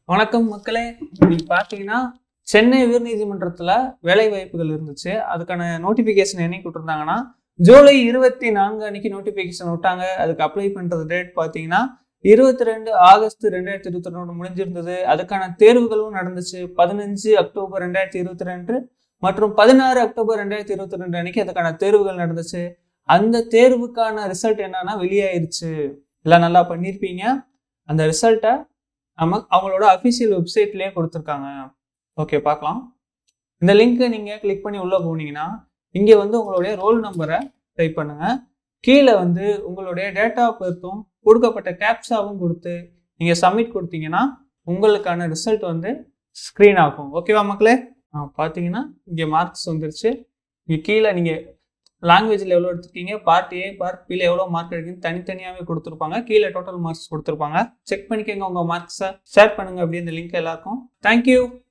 வணக்கம் மக்களே இன்னைக்கு பார்த்தீங்கன்னா சென்னை உயர்நீதிமன்றத்தில் வேலை வாய்ப்புகள் இருந்துச்சு அதுக்கான நோட்டிஃபிகேஷன் என்னைக்கு விட்டுருந்தாங்கன்னா ஜூலை இருபத்தி நான்கு அன்னைக்கு நோட்டிஃபிகேஷன் விட்டாங்க அதுக்கு அப்ளை பண்ணுறது டேட் பார்த்தீங்கன்னா இருபத்தி ரெண்டு ஆகஸ்ட் ரெண்டாயிரத்தி இருபத்தி ரெண்டு முடிஞ்சிருந்தது அதுக்கான தேர்வுகளும் நடந்துச்சு பதினஞ்சு அக்டோபர் ரெண்டாயிரத்தி இருபத்தி ரெண்டு மற்றும் பதினாறு அக்டோபர் ரெண்டாயிரத்தி இருபத்தி ரெண்டு அன்னைக்கு அதுக்கான தேர்வுகள் நடந்துச்சு அந்த தேர்வுக்கான ரிசல்ட் என்னன்னா வெளியாயிருச்சு எல்லாம் நல்லா பண்ணியிருப்பீங்க அந்த ரிசல்ட்டை நம்ம அவங்களோட அஃபிஷியல் வெப்சைட்லேயே கொடுத்துருக்காங்க ஓகே பார்க்கலாம் இந்த லிங்க்கை நீங்கள் கிளிக் பண்ணி உள்ளே போனீங்கன்னா இங்கே வந்து உங்களுடைய ரோல் நம்பரை டைப் பண்ணுங்க கீழே வந்து உங்களுடைய டேட் ஆஃப் பர்த்தும் கொடுக்கப்பட்ட கேப்ஸாவும் கொடுத்து நீங்கள் சப்மிட் கொடுத்தீங்கன்னா உங்களுக்கான ரிசல்ட் வந்து ஸ்க்ரீன் ஆகும் ஓகேவா மக்களே ஆ பார்த்தீங்கன்னா இங்கே மார்க்ஸ் வந்துருச்சு இங்கே கீழே நீங்கள் லாங்குவேஜில் எவ்வளோ எடுத்துருக்கீங்க பார்ட் ஏ பார்ட் பியில் எவ்வளோ மார்க் எடுக்குன்னு தனித்தனியாகவே கொடுத்துருப்பாங்க கீழே டோட்டல் மார்க்ஸ் கொடுத்துருப்பாங்க செக் பண்ணிக்கோங்க உங்கள் மார்க்ஸை ஷேர் பண்ணுங்க அப்படியே இந்த லிங்க் எல்லாருக்கும் தேங்க்யூ